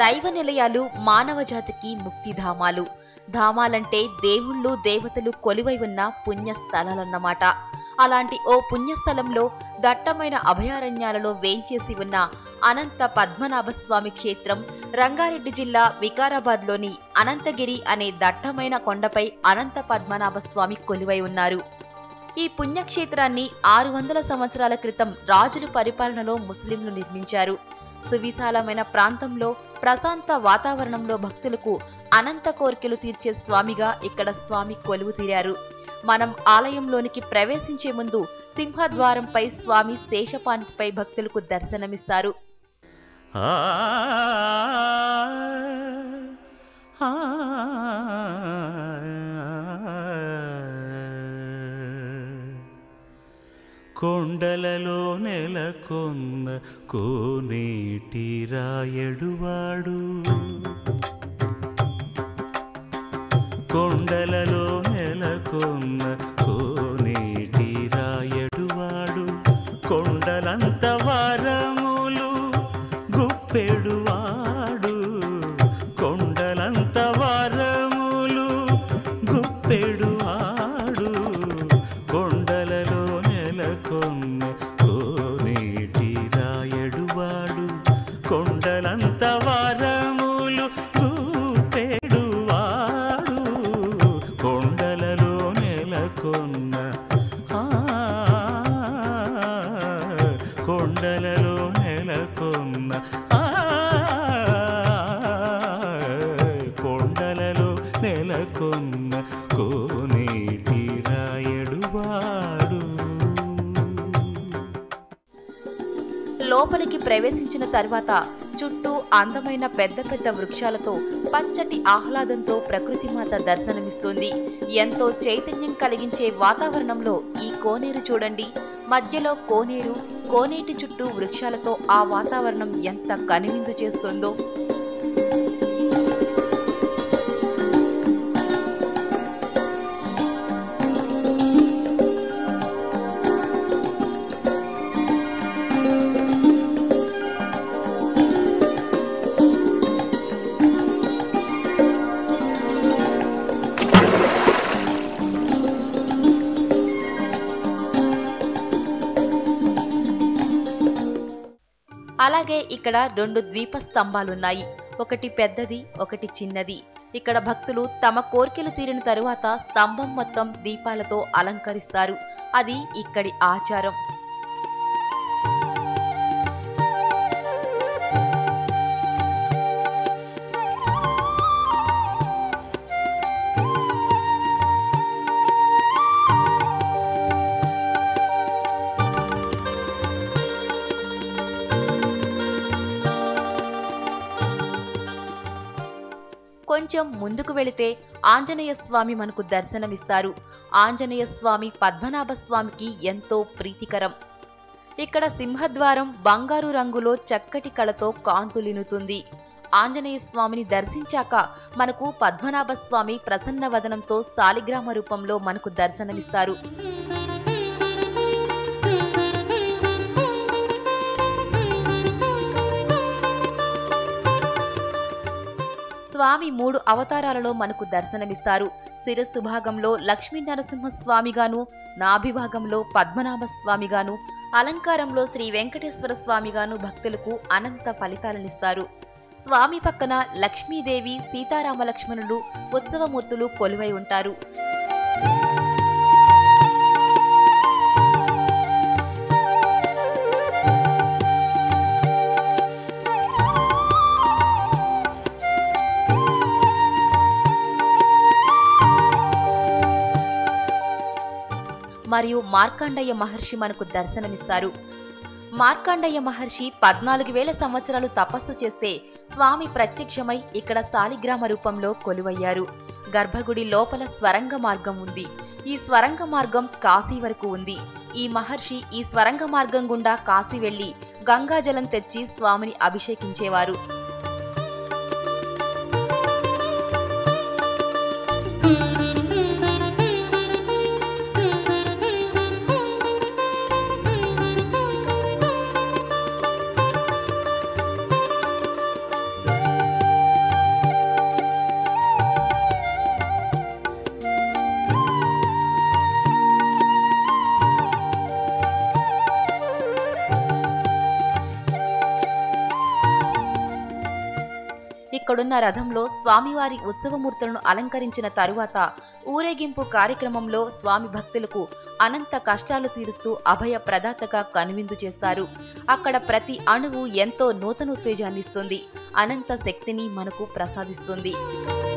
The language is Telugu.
దైవ నిలయాలు మానవ జాతికి ముక్తిధామాలు ధామాలంటే దేవుళ్ళు దేవతలు కొలువై ఉన్న పుణ్య స్థలాలన్నమాట అలాంటి ఓ పుణ్యస్థలంలో దట్టమైన అభయారణ్యాలలో వేంచేసి ఉన్న అనంత పద్మనాభ స్వామి క్షేత్రం రంగారెడ్డి జిల్లా వికారాబాద్లోని అనంతగిరి అనే దట్టమైన కొండపై అనంత పద్మనాభ స్వామి కొలువై ఉన్నారు ఈ పుణ్యక్షేత్రాన్ని ఆరు వందల సంవత్సరాల క్రితం రాజుల పరిపాలనలో ముస్లింలు నిర్మించారు సువిశాలమైన ప్రాంతంలో ప్రశాంత వాతావరణంలో భక్తులకు అనంత కోరికలు తీర్చే స్వామిగా ఇక్కడ స్వామి కొలువు తీరారు మనం ఆలయంలోనికి ప్రవేశించే ముందు సింహద్వారంపై స్వామి శేషపాన్పై భక్తులకు దర్శనమిస్తారు ఆ ఆ కొండలలో నెలకొన్న కోనేటి రాయడువాడు కొండలలో నెలకొన్న కోనేటి రాయడువాడు కొండలంత వారములు గుప్పెడువాడు కొండలంత వారములు గుప్పెడువాడు కొండలలో నెలకొన్న కోనేటి రాయడువాడు కొండలంత వారములు గుప్పెడువాడు కొండలలో నెలకొన్న ఆ కొండలలో నెలకొన్న ఆ కొండలలో నెలకొన్న కోనేటి రాయడువాడు లోపలికి ప్రవేశించిన తర్వాత చుట్టూ అందమైన పెద్ద పెద్ద వృక్షాలతో పచ్చటి ఆహ్లాదంతో ప్రకృతి మాత దర్శనమిస్తుంది ఎంతో చైతన్యం కలిగించే వాతావరణంలో ఈ కోనేరు చూడండి మధ్యలో కోనేరు కోనేటి చుట్టూ వృక్షాలతో ఆ వాతావరణం ఎంత కనువిందు చేస్తుందో అలాగే ఇక్కడ రెండు ద్వీప స్తంభాలున్నాయి ఒకటి పెద్దది ఒకటి చిన్నది ఇక్కడ భక్తులు తమ కోర్కెలు తీరిన తరువాత స్తంభం మొత్తం దీపాలతో అలంకరిస్తారు అది ఇక్కడి ఆచారం కొంచెం ముందుకు వెళితే ఆంజనేయ స్వామి మనకు దర్శనమిస్తారు ఆంజనేయ స్వామి పద్మనాభ స్వామికి ఎంతో ప్రీతికరం ఇక్కడ సింహద్వారం బంగారు రంగులో చక్కటి కళతో కాంతులినుతుంది ఆంజనేయ స్వామిని దర్శించాక మనకు పద్మనాభ స్వామి ప్రసన్న వదనంతో సాలిగ్రామ రూపంలో మనకు దర్శనమిస్తారు స్వామి మూడు అవతారాలలో మనకు దర్శనమిస్తారు శిరస్సు భాగంలో లక్ష్మీ నరసింహ స్వామిగాను నాభిభాగంలో పద్మనాభ స్వామిగాను అలంకారంలో శ్రీ వెంకటేశ్వర స్వామిగాను భక్తులకు అనంత ఫలితాలనిస్తారు స్వామి పక్కన లక్ష్మీదేవి సీతారామ లక్ష్మణులు ఉత్సవమూర్తులు కొలువై ఉంటారు మరియు మార్కాండయ్య మహర్షి మనకు దర్శనమిస్తారు మార్కాండయ్య మహర్షి పద్నాలుగు వేల సంవత్సరాలు తపస్సు చేస్తే స్వామి ప్రత్యక్షమై ఇక్కడ సాలిగ్రామ రూపంలో కొలువయ్యారు గర్భగుడి లోపల స్వరంగ మార్గం ఉంది ఈ స్వరంగ మార్గం కాశీ వరకు ఉంది ఈ మహర్షి ఈ స్వరంగ మార్గం గుండా కాశీ వెళ్లి గంగాజలం తెచ్చి స్వామిని అభిషేకించేవారు ఇక్కడున్న రథంలో స్వామివారి ఉత్సవమూర్తులను అలంకరించిన తరువాత ఊరేగింపు కార్యక్రమంలో స్వామి భక్తులకు అనంత కష్టాలు తీరుస్తూ అభయ ప్రదాతగా కనువిందు చేస్తారు అక్కడ ప్రతి అణువు ఎంతో నూతనోత్తేజాన్నిస్తుంది అనంత శక్తిని మనకు ప్రసాదిస్తుంది